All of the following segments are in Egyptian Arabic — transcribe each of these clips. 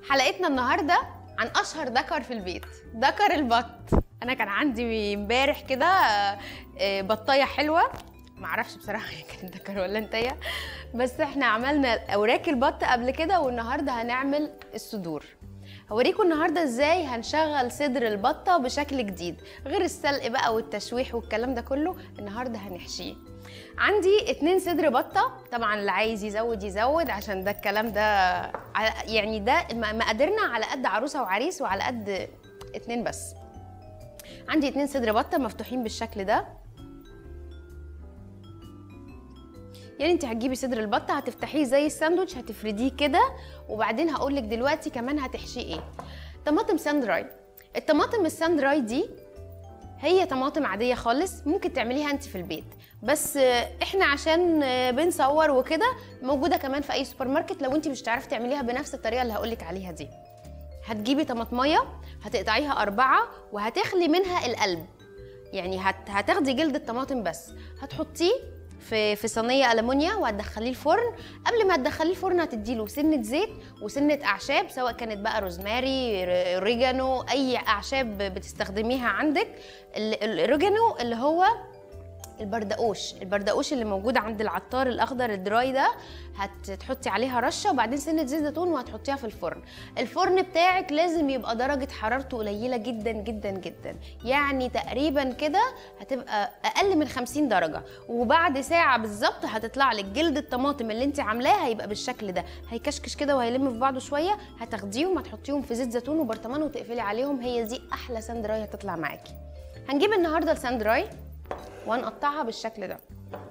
حلقتنا النهارده عن اشهر دكر في البيت دكر البط انا كان عندي امبارح كده آه، آه، بطايه حلوه معرفش بصراحه هي كانت دكر ولا انتيه بس احنا عملنا اوراق البط قبل كده والنهارده هنعمل الصدور هوريكم النهارده ازاي هنشغل صدر البطه بشكل جديد غير السلق بقى والتشويح والكلام ده كله النهارده هنحشيه عندي اتنين صدر بطه طبعا اللي عايز يزود يزود عشان ده الكلام ده على- يعني ده الم- مقاديرنا على قد عروسه وعريس وعلى قد اتنين بس عندي اتنين صدر بطه مفتوحين بالشكل ده يعني انت هتجيبي صدر البطه هتفتحيه زي الساندوتش هتفرديه كده وبعدين هقول لك دلوقتي كمان هتحشيه ايه طماطم ساندراي الطماطم الساندراي دي هي طماطم عادية خالص ممكن تعمليها انت في البيت بس آه، احنا عشان آه، بنصور وكده موجودة كمان في اي سوبر ماركت لو انت مش تعرفي تعمليها بنفس الطريقة اللي هقولك عليها دي هتجيبي طماطمية هتقطعيها أربعة وهتخلي منها القلب يعني هت... هتاخدي جلد الطماطم بس هتحطيه في في صينيه المونيا وهتدخليه الفرن قبل ما تدخليه الفرن هتديله سنه زيت وسنه اعشاب سواء كانت بقى روزماري ر- ريجانو اي اعشاب بتستخدميها عندك ال- ال- الريجانو اللي هو البردقوش البردقوش اللي موجود عند العطار الاخضر الدراي ده هتحطي عليها رشه وبعدين سنه زيت زيتون وهتحطيها في الفرن الفرن بتاعك لازم يبقى درجه حرارته قليله جدا جدا جدا يعني تقريبا كده هتبقى اقل من 50 درجه وبعد ساعه بالظبط هتطلع لك جلد الطماطم اللي انت عاملاه هيبقى بالشكل ده هيكشكش كده وهيلم في بعضه شويه هتاخديهم هتحطيهم في زيت زيتون وبرطمان وتقفلي عليهم هي دي احلى ساندراي هتطلع معاكي هنجيب النهارده الساندراي وهنقطعها بالشكل ده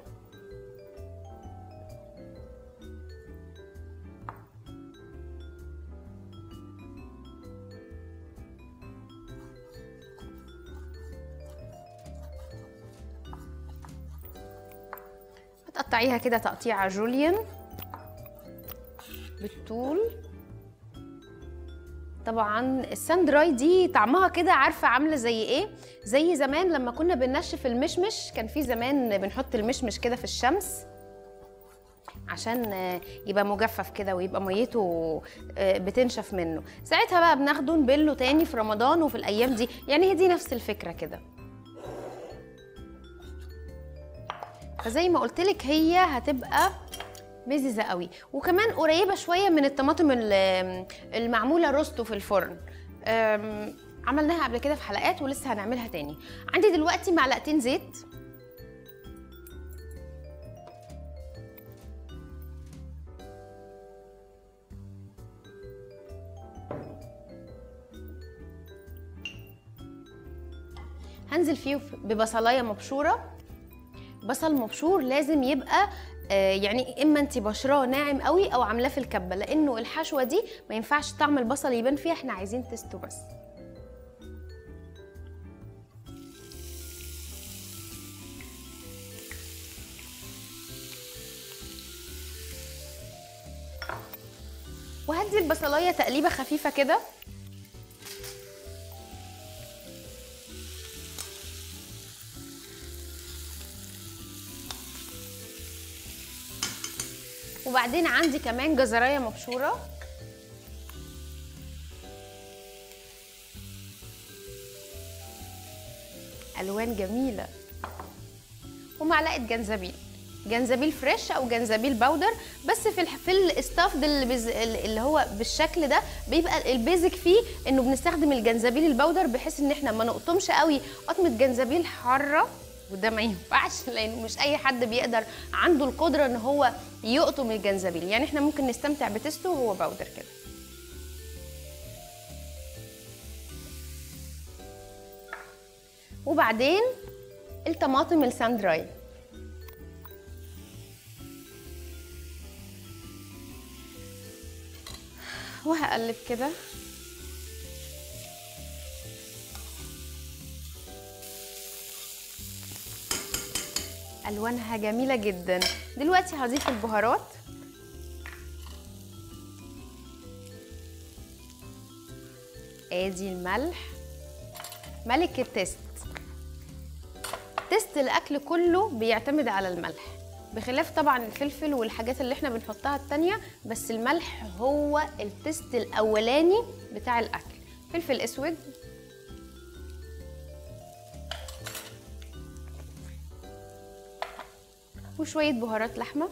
هتقطعيها كده تقطيعة جوليان بالطول طبعا الساندراي دي طعمها كده عارفه عامله زي ايه زي زمان لما كنا بننشف المشمش كان في زمان بنحط المشمش كده في الشمس عشان آه، يبقى مجفف كده ويبقى ميته آه، بتنشف منه ساعتها بقى بناخده نبله تاني في رمضان وفي الايام دي يعني هي دي نفس الفكره كده فزي ما قلت لك هي هتبقى مززه قوي وكمان قريبه شويه من الطماطم ال- المعموله روستو في الفرن أم، عملناها قبل كده في حلقات ولسه هنعملها تاني عندي دلوقتي معلقتين زيت هنزل فيه ببصلايه مبشوره بصل مبشور لازم يبقى آه، يعني اما انت بشراه ناعم قوي او عاملاه في الكبه لانه الحشوه دي ما ينفعش طعم البصل يبان فيها احنا عايزين تستو بس وهدي البصلايه تقليبه خفيفه كده وبعدين عندي كمان جزرايه مبشوره الوان جميله ومعلقه جنزبيل جنزبيل فريش او جنزبيل باودر بس في الح... في الاستاف ده اللي, بز... اللي هو بالشكل ده بيبقى البيزك فيه انه بنستخدم الجنزبيل الباودر بحيث ان احنا ما نقطمش قوي قطمه جنزبيل حاره وده ما ينفعش لان مش اي حد بيقدر عنده القدره ان هو يقطم الجنزبيل يعني احنا ممكن نستمتع بتستو وهو باودر كده وبعدين الطماطم الساندراي وهقلب كده الوانها جميله جدا دلوقتي هضيف البهارات ادي الملح ملك التست تست الاكل كله بيعتمد على الملح بخلاف طبعا الفلفل والحاجات اللي احنا بنحطها التانية بس الملح هو التست الاولاني بتاع الاكل فلفل اسود وشوية بهارات لحمة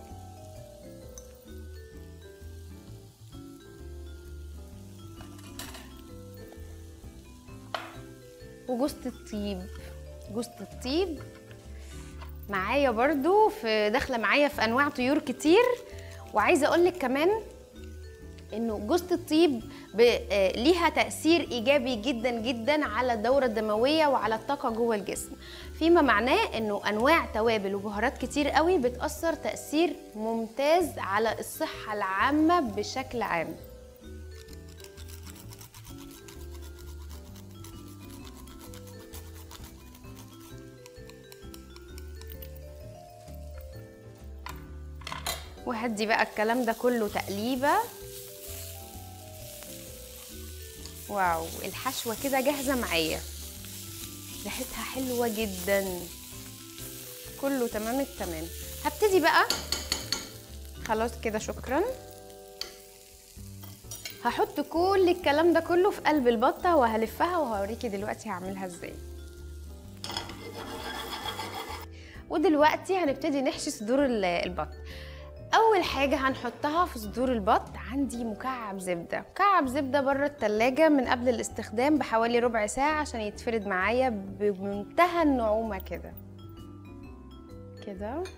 وجوزة الطيب جوزة الطيب معايا برضو في داخله معايا في انواع طيور كتير وعايزه اقول لك كمان انه جوزة الطيب ب- آه، ليها تأثير إيجابي جدا جدا على الدورة الدموية وعلى الطاقة جوه الجسم فيما معناه انه انواع توابل وبهارات كتير قوي بتأثر تأثير ممتاز على الصحة العامة بشكل عام وهدي بقى الكلام ده كله تقليبه واو الحشوه كده جاهزه معايا ريحتها حلوه جدا كله تمام التمام هبتدي بقى خلاص كده شكرا هحط كل الكلام ده كله في قلب البطه وهلفها وهوريكي دلوقتي هعملها ازاي ودلوقتي هنبتدي نحشي صدور ال- البط اول حاجه هنحطها في صدور البط عندي مكعب زبده مكعب زبده بره التلاجة من قبل الاستخدام بحوالي ربع ساعه عشان يتفرد معايا بمنتهى النعومه كده كده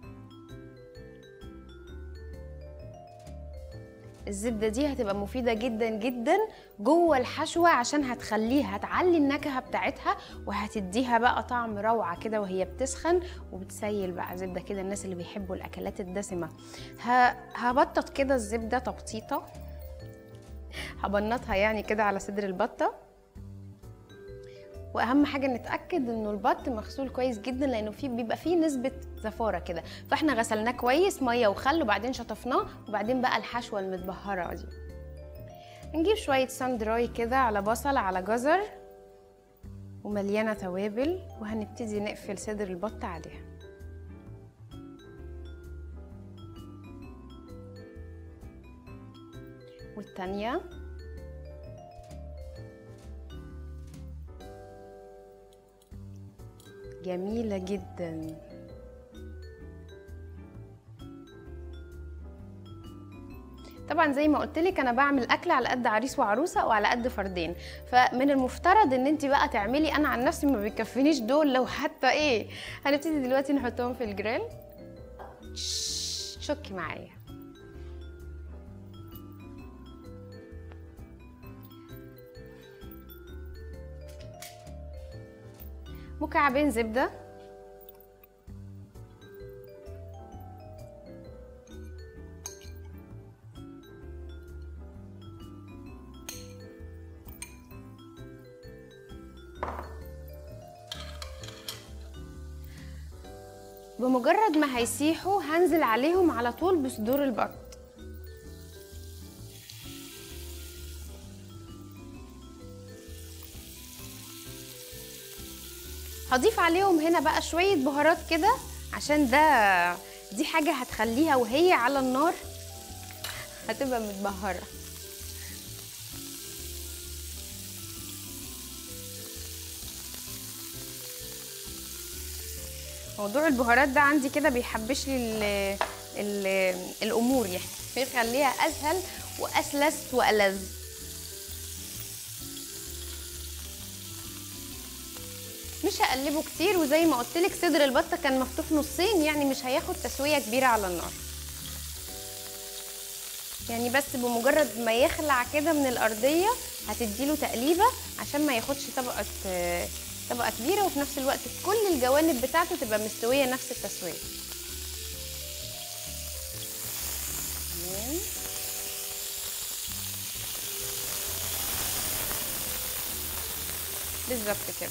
الزبدة دي هتبقى مفيدة جدا جدا جوه الحشوة عشان هتخليها هتعلي النكهة بتاعتها وهتديها بقى طعم روعة كده وهي بتسخن وبتسيل بقى زبدة كده الناس اللي بيحبوا الأكلات الدسمة ه- هبطط كده الزبدة تبطيطة هبنطها يعني كده على صدر البطة واهم حاجه نتاكد انه البط مغسول كويس جدا لانه فيه بيبقى فيه نسبه زفاره كده فاحنا غسلناه كويس ميه وخل وبعدين شطفناه وبعدين بقى الحشوه المتبهره دي نجيب شويه سان دراي كده على بصل على جزر ومليانه توابل وهنبتدي نقفل صدر البط عليها والتانيه جميلة جدا طبعا زي ما قلت لك انا بعمل اكل على قد عريس وعروسه وعلى قد فردين فمن المفترض ان انت بقى تعملي انا عن نفسي ما بيكفينيش دول لو حتى ايه هنبتدي دلوقتي نحطهم في الجريل شش، شكي معايا مكعبين زبده بمجرد ما هيسيحوا هنزل عليهم على طول بصدور البط هضيف عليهم هنا بقى شوية بهارات كده عشان ده دي حاجة هتخليها وهي على النار هتبقى متبهرة موضوع البهارات ده عندي كده بيحبش لي ال- ال- الامور يعني بيخليها اسهل واسلس والذ مش هقلبه كتير وزي ما قلت لك صدر البطه كان مفتوح نصين يعني مش هياخد تسويه كبيره على النار يعني بس بمجرد ما يخلع كده من الارضيه هتديله تقليبه عشان ما ياخدش طبقه آه، طبقه كبيره وفي نفس الوقت كل الجوانب بتاعته تبقى مستويه نفس التسويه تمام بالظبط كده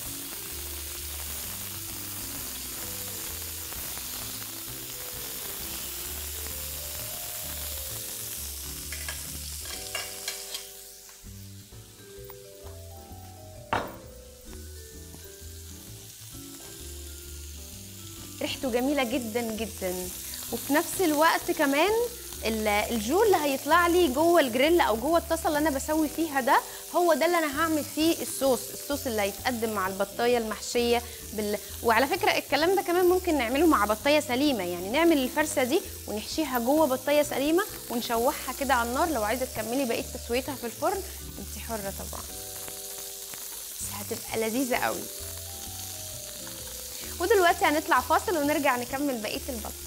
ريحه ريحته جميله جدا جدا وفي نفس الوقت كمان ال- الجو اللي هيطلع لي جوه الجريل او جوه الطاسه اللي انا بسوي فيها ده هو ده اللي انا هعمل فيه الصوص الصوص اللي هيتقدم مع البطايه المحشيه بال... وعلى فكره الكلام ده كمان ممكن نعمله مع بطايه سليمه يعني نعمل الفرشه دي ونحشيها جوه بطايه سليمه ونشوحها كده على النار لو عايزه تكملي بقيه تسويتها في الفرن انت حره طبعا بس هتبقى لذيذه قوي ودلوقتي هنطلع فاصل ونرجع نكمل بقيه البط